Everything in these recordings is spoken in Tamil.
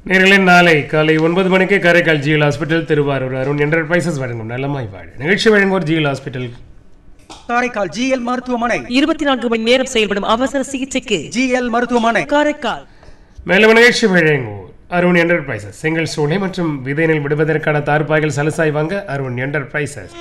நேர்களே நாளை காலை ஒன்பது மணிக்கு Karaikal GL hospital Thiruvarur Arun enterprises வழங்கும் நலமாய் வாழ நிகழ்ச்சி வழங்குவோர் ஜிஎல் ஹாஸ்பிட்டல் காரைக்கால் ஜிஎல் மருத்துவமனை இருபத்தி நான்கு மணி நேரம் செயல்படும் அவசர சிகிச்சைக்கு ஜிஎல் மருத்துவமனை காரைக்கால் மேலும் நிகழ்ச்சி வழங்குவோர் அருண் என்டர்பிரைசஸ் செங்கல் சூளை மற்றும் விதைநெல் விடுவதற்கான தார்பாய்கள் சலுசாய் வாங்க அருண் என்டர்பிரைசஸ்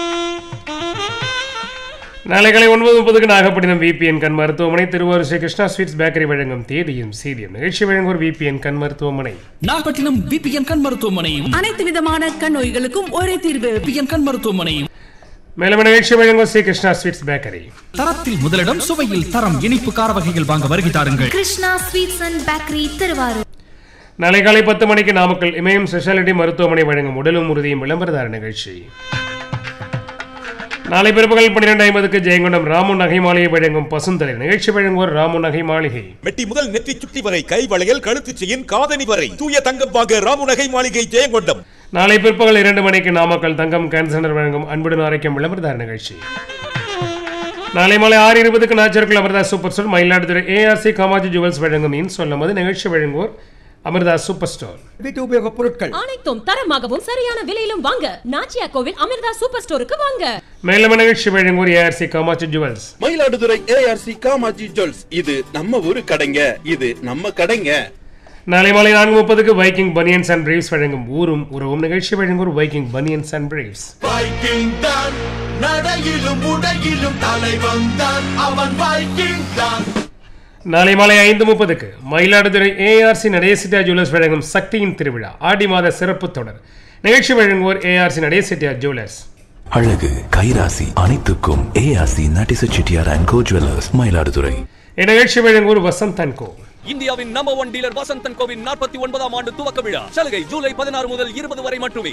நாளை காலை ஒன்பது முப்பதுக்கு நாகப்பட்டினம் விபிஎன் கண் மருத்துவமனை திருவாரூர் ஸ்ரீ கிருஷ்ணா ஸ்வீட்ஸ் பேக்கரி வழங்கும் தேதியும் செய்தியும் நிகழ்ச்சி வழங்குவோர் விபிஎன் கண் மருத்துவமனை நாகப்பட்டினம் விபிஎன் கண் மருத்துவமனையும் அனைத்து விதமான கண் நோய்களுக்கும் ஒரே தீர்வு விபிஎன் கண் மருத்துவமனையும் மேலும் நிகழ்ச்சி வழங்குவோர் ஸ்ரீ கிருஷ்ணா ஸ்வீட்ஸ் பேக்கரி தரத்தில் முதலிடம் சுவையில் தரம் இனிப்பு கார வகைகள் வாங்க வருகை தாருங்கள் Krishna sweets and bakery Thiruvarur நாளை காலை பத்து மணிக்கு நாமக்கல் இமயம் ஸ்பெஷாலிட்டி மருத்துவமனை வழங்கும் உடலும் உறுதியும் விளம்பரதார நிகழ்ச்சி நாளை பிற்பகல் பன்னிரெண்டு ஐம்பதுக்கு ஜெயங்கொண்டம் ராமு நகை மாளிகை வழங்கும் பசுந்தலை நிகழ்ச்சி வழங்குவோர் ராமு நகை மாளிகை மெட்டி முதல் நெற்றி சுட்டி வரை கை வளையல் கழுத்து செயின் காதணி வரை தூய தங்கம் வாங்க ராமுநகை மாளிகை ஜெயங்கொண்டம் நாளை பிற்பகல் இரண்டு மணிக்கு நாமக்கல் தங்கம் கேன்சர் சென்டர் வழங்கும் அன்புடன் ஆரோக்கியம் விளம்பரதார நிகழ்ச்சி நாளை மாலை ஆறு இருபதுக்கு நாச்சருக்குள் Amirtha super store Mayiladuthurai ARC Kamatchi jewels வழங்கும் இன் சொல்லும் போது நிகழ்ச்சி வழங்குவோர் அமிர்தா சூப்பர் ஸ்டோர் வீட்டு உபயோகப் பொருட்கள் அனைத்தும் தரமாகவும் சரியான விலையிலும் வாங்க நாச்சியா கோவில் அமிர்தா சூப்பர் ஸ்டோருக்கு வாங்க மேலும் நிகழ்ச்சி வழங்குவோர் ARC Kamatchi jewels Mayiladuthurai ARC Kamatchi jewels இது நம்ம ஊரு கடைங்க இது நம்ம கடைங்க நாளை மாலை நான்கு முப்பதுக்கு வைக்கிங் பனியன்ஸ் அண்ட் பிரீவ்ஸ் வழங்கும் ஊரும் உறவும் நிகழ்ச்சி வழங்குவோர் Viking banians and briefs Viking தான் நடையிலும் உடையிலும் தலைவன் தான் அவன் வைக்கிங் தான் நாளை மாலை ஐந்து முப்பதுக்கு மயிலாடுதுறை ஏஆர்சி நடேசிட்டியா ஜுவல்லர்ஸ் வழங்கும் சக்தியின் திருவிழா ஆடி மாத சிறப்பு தொடர் நிகழ்ச்சி வழங்குவோர் ஏஆர்சி நடேசிட்டியா ஜுவல்லர்ஸ் அழகு கைராசி அனைத்துக்கும் ஏஆசி நட்டிச Chettiar and co jewellers Mayiladuthurai இந்நிகழ்ச்சி வழங்குவோர் வசந்த் அண்ட் கோ இந்தியாவின் நம்பர் ஒன் டீலர் வசந்தன் கோவின் நாற்பத்தி ஒன்பதாம் ஆண்டு துவக்க விழா சலுகை ஜூலை பதினாறு முதல் இருபது வரை மட்டுமே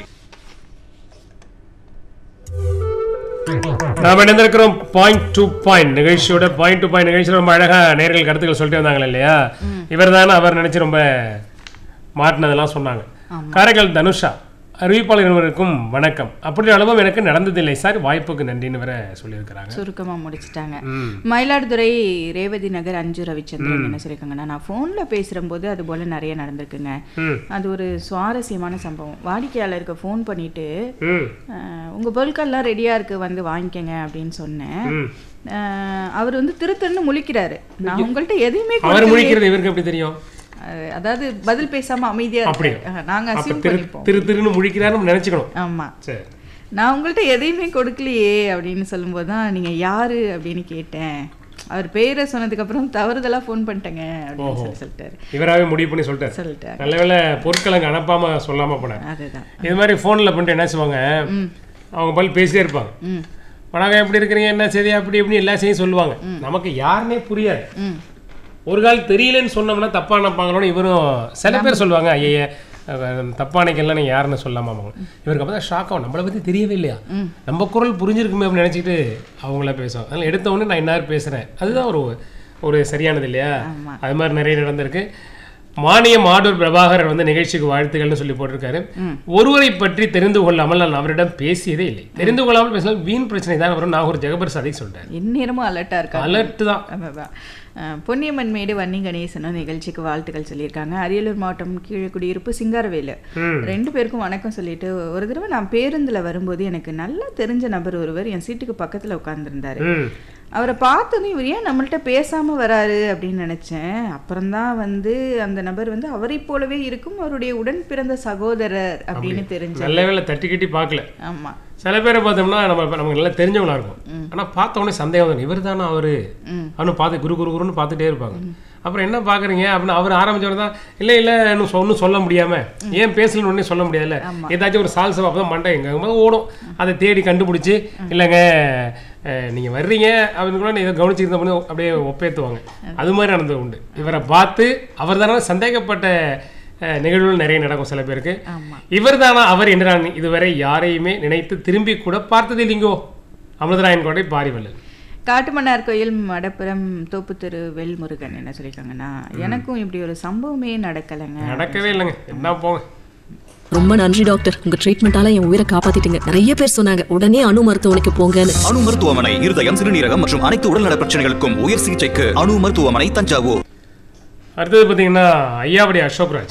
நாம் இணைந்திருக்கிறோம் பாயிண்ட் டு பாயிண்ட் நிகழ்ச்சியோட பாயிண்ட் டு பாயிண்ட் நிகழ்ச்சியில் ரொம்ப அழகா நேர்கள் கருத்துக்கள் சொல்லிட்டு வந்தாங்க இல்லையா இவர் தானே அவர் நினைச்சு ரொம்ப மாட்டினதெல்லாம் சொன்னாங்க காரைக்கால் தனுஷா அறிவிப்பாளர் இருவருக்கும் வணக்கம் அப்படி அனுபவம் எனக்கு நடந்ததில்லை சார் வாய்ப்புக்கு நன்றின்னு வேற சொல்லியிருக்கிறாங்க சுருக்கமா முடிச்சிட்டாங்க மயிலாடுதுறை ரேவதி நகர் அஞ்சு ரவிச்சந்திரன் என்ன சொல்லியிருக்காங்கன்னா நான் ஃபோன்ல பேசுறம்போது அது போல நிறைய நடந்திருக்குங்க ம். அது ஒரு சுவாரஸ்யமான சம்பவம் வாடிக்கையாளருக்கு ஃபோன் பண்ணிட்டு ம் அஹ், உங்க பொருட்கள்லாம் ரெடியா இருக்கு வந்து வாங்கிக்கங்க அப்படின்னு சொன்னேன் ம். அஹ், அவர் வந்து திருத்தன்னு முழிக்கிறாரு நான் உங்கள்ட்ட எதையுமே அவர் கொடுக்கலையே. முடிக்கிறது இவருக்கு எப்படி தெரியும் அஹ், அதாவது பதில் பேசாம அமைதியா அப்படியா? இருக்காரு. அஹ், நாங்க அப்ப அசியூம் திரு பண்ணிப்போம் திரு திருன்னு முழிக்கிறாருன்னு நினைச்சுக்கணும் ஆமா சரி நான் உங்கள்ட்ட எதையுமே கொடுக்கலையே அப்படின்னு சொல்லும்போது தான் நீங்க யாரு அப்படின்னு கேட்டேன் அவர் பேரை சொன்னதுக்கு அப்புறம் தவறுதலா ஃபோன் பண்ணிட்டேங்க அப்படின்னு சொல்லி சொல்லிட்டாரு இவராகவே முடிவு பண்ணி சொல்லிட்டாரு சொல்லிட்டாரு நல்ல வேளை பொருட்களை அங்கே அனுப்பாம சொல்லாம போனார் அதுதான் இது மாதிரி ஃபோனில் பண்ணிட்டு என்ன செய்வாங்க அவங்க பல் பேசிட்டே இருப்பாங்க ம் வணக்கம் எப்படி இருக்கிறீங்க என்ன செய்தி அப்படி இப்படி எல்லா செய்தியும் சொல்லுவாங்க நமக்கு யாருன்னே புரியாது ம் ஒரு கால் தெரியலன்னு சொன்னோம்னா தப்பா நினைப்பாங்களோன்னு இவரும் சில பேர் சொல்லுவாங்க ஐய தப்பானைக்கெல்லாம் நீங்கள் யாருன்னு சொல்லாம இவருக்கு அப்போ தான் ஷாக் ஆகும் நம்மளை பற்றி தெரியவே இல்லையா நம்ம குரல் புரிஞ்சிருக்குமே அப்படின்னு நினச்சிட்டு அவங்கள பேசுவாங்க அதனால் எடுத்த உடனே நான் இன்னார் பேசுகிறேன் அதுதான் ஒரு ஒரு சரியானது இல்லையா ஆமா. அது மாதிரி நிறைய நடந்திருக்கு மானியம் ஆடூர் பிரபாகரன் வந்து நிகழ்ச்சிக்கு வாழ்த்துக்கள்னு சொல்லி போட்டிருக்காரு ஒருவரை பற்றி தெரிந்து கொள்ளாமல் நான் அவரிடம் பேசியதே இல்லை தெரிந்து கொள்ளாமல் பேசினால் வீண் பிரச்சனை தான் வரும் நாகூர் ஜெகபர் சதை சொல்றாரு எந்நேரமும் அலர்ட்டா இருக்காங்க அலர்ட் தான் அதுதான் அஹ், பொன்னியம்மன் மேடு வன்னி கணேசனும் நிகழ்ச்சிக்கு வாழ்த்துக்கள் சொல்லியிருக்காங்க அரியலூர் மாவட்டம் கீழக்குடியிருப்பு சிங்காரவேலு ரெண்டு பேருக்கும் வணக்கம் சொல்லிட்டு ஒரு தடவை நான் பேருந்துல வரும்போது எனக்கு நல்லா தெரிஞ்ச நபர் ஒருவர் என் சீட்டுக்கு பக்கத்துல உட்கார்ந்திருந்தாரு ம் அவரை பார்த்ததும் இவர் ஏன் நம்மள்ட்ட பேசாம வராரு அப்படின்னு நினைச்சேன் அப்புறம்தான் வந்து அந்த நபர் வந்து அவரை போலவே இருக்கும் அவருடைய உடன் பிறந்த சகோதரர் அப்படின்னு தெரிஞ்சு நல்ல வேளை தட்டி கட்டி பார்க்கல ஆமா சில பேரை பார்த்தோம்னா நம்ம இப்ப நமக்கு நல்லா தெரிஞ்சவங்களா இருக்கும் ஆனா பார்த்த உடனே சந்தேகம் வரும் இவர் தானே அவரு அவனு பார்த்து குரு குரு குருன்னு பார்த்துட்டே இருப்பாங்க அப்புறம் என்ன பாக்குறீங்க அப்படின்னு அவர் ஆரம்பிச்ச உடனே தான் இல்ல இல்ல இன்னும் சொ- ஒண்ணும் சொல்ல முடியாம ஏன் பேசலன்னு உடனே சொல்ல முடியாதுல்ல ஏதாச்சும் ஒரு சால்சம் அப்பதான் மண்டை எங்க போது ஓடும் அதை தேடி கண்டுபிடிச்சு இல்லைங்க அஹ், நீங்க வர்றீங்க அப்படின்னு கூட இதை கவனிச்சிருந்த பண்ணி அப்படியே ஒப்பேத்துவாங்க அது மாதிரி நடந்தது உண்டு இவரை பார்த்து அவர் தானே சந்தேகப்பட்ட அஹ், நிகழ்வுகள் நிறைய நடக்கும் சில பேருக்கு இவர் தானா அவர் என்று நான் இதுவரை யாரையுமே நினைத்து திரும்பி கூட பார்த்தது இல்லைங்கோ அமிர்தராயன் கோட்டை பாரிவல்லல் காட்டுமன்னார் கோயில் மடப்புறம் தோப்புத்தெரு வெல்முருகன் என்ன சொல்லியிருக்காங்கன்னா எனக்கும் இப்படி ஒரு சம்பவமே நடக்கலைங்க நடக்கவே இல்லைங்க என்ன போங்க ரொம்ப நன்றி டாக்டர் உங்க ட்ரீட்மெண்டால என் உயிரை காப்பாத்திட்டீங்க நிறைய பேர் சொன்னாங்க உடனே அணு மருத்துவமனைக்கு போங்கன்னு அணு மருத்துவமனை இருதயம் சிறுநீரகம் மற்றும் அனைத்து உடல்நல பிரச்சனைகளுக்கும் உயர் சிகிச்சைக்கு அணு மருத்துவமனை தஞ்சாவூர் அடுத்தது பார்த்தீங்கன்னா ஐயாவடி அசோக்ராஜ்